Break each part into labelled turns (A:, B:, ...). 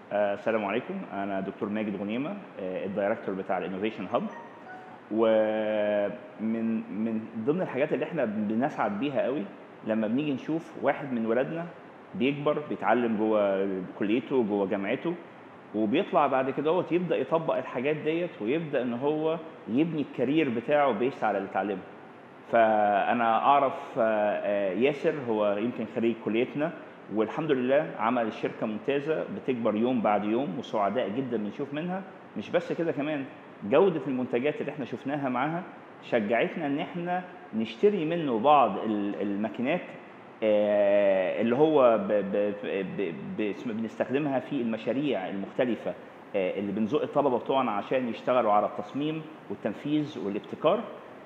A: آه، السلام عليكم انا دكتور ماجد غنيمه آه، الدايركتور بتاع الانوفيشن هاب ومن من ضمن الحاجات اللي احنا بنسعد بيها قوي لما بنيجي نشوف واحد من ولادنا بيكبر بيتعلم جوه كليته جوه جامعته وبيطلع بعد كده هو يبدا يطبق الحاجات ديت ويبدا ان هو يبني الكارير بتاعه بيس على اللي اتعلمه فانا اعرف آه، آه، ياسر هو يمكن خريج كليتنا والحمد لله عمل الشركه ممتازه بتكبر يوم بعد يوم وسعداء جدا بنشوف منها مش بس كده كمان جوده المنتجات اللي احنا شفناها معاها شجعتنا ان احنا نشتري منه بعض ال- الماكينات آه، اللي هو ب ب ب ب اسم- بنستخدمها في المشاريع المختلفه آه، اللي بنزق الطلبه بتوعنا عشان يشتغلوا على التصميم والتنفيذ والابتكار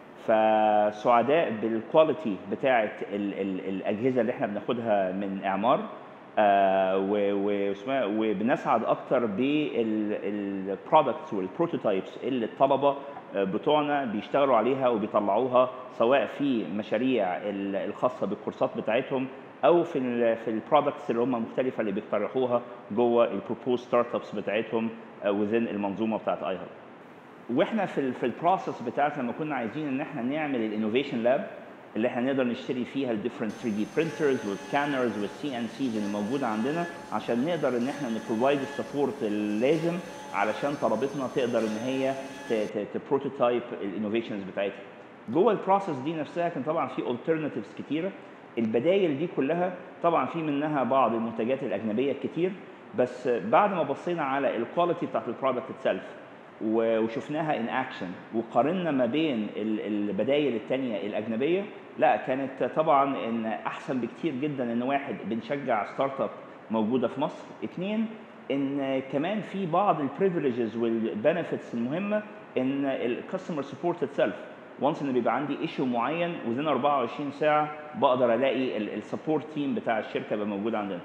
A: فسعداء بالكواليتي بتاعه ال ال الاجهزه اللي احنا بناخدها من اعمار آه، و- واسمها- وبنسعد اكتر بالبرودكتس والبروتوتايبس اللي الطلبه آه، بتوعنا بيشتغلوا عليها وبيطلعوها سواء في مشاريع ال- الخاصه بالكورسات بتاعتهم او في ال في البرودكتس اللي هم مختلفه اللي بيقترحوها جوه البروبوز ستارت ابس بتاعتهم وذين المنظومه بتاعت اي هاب واحنا في ال في البروسيس بتاعت لما كنا عايزين ان احنا نعمل الانوفيشن لاب اللي احنا نقدر نشتري فيها الديفرنت 3 دي برينترز والسكانرز والسي ان سيز اللي موجوده عندنا عشان نقدر ان احنا نبروفايد السبورت اللازم علشان طلبتنا تقدر ان هي تبروتوتايب الانوفيشنز بتاعتها جوه البروسيس دي نفسها كان طبعا في alternatives كتيره البدايل دي كلها طبعا في منها بعض المنتجات الاجنبيه الكتير بس بعد ما بصينا على الكواليتي بتاعت البرودكت اتسلف وشفناها ان اكشن وقارنا ما بين ال- البدايل التانية الاجنبيه لا كانت طبعا ان احسن بكتير جدا ان واحد بنشجع ستارت اب موجوده في مصر اثنين ان كمان في بعض البريفليجز والبنفيتس المهمه ان الكاستمر سبورت اتسلف وانس ان بيبقى عندي ايشو معين وذين 24 ساعه بقدر الاقي السبورت تيم بتاع الشركه يبقى موجود عندنا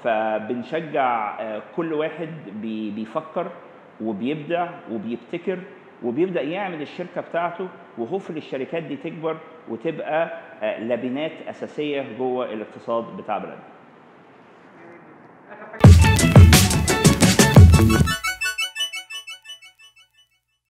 A: فبنشجع آه، كل واحد بي- بيفكر وبيبدع وبيبتكر وبيبدا يعمل الشركه بتاعته وهوفل الشركات دي تكبر وتبقى آه، لبنات اساسيه جوه الاقتصاد بتاع بلدنا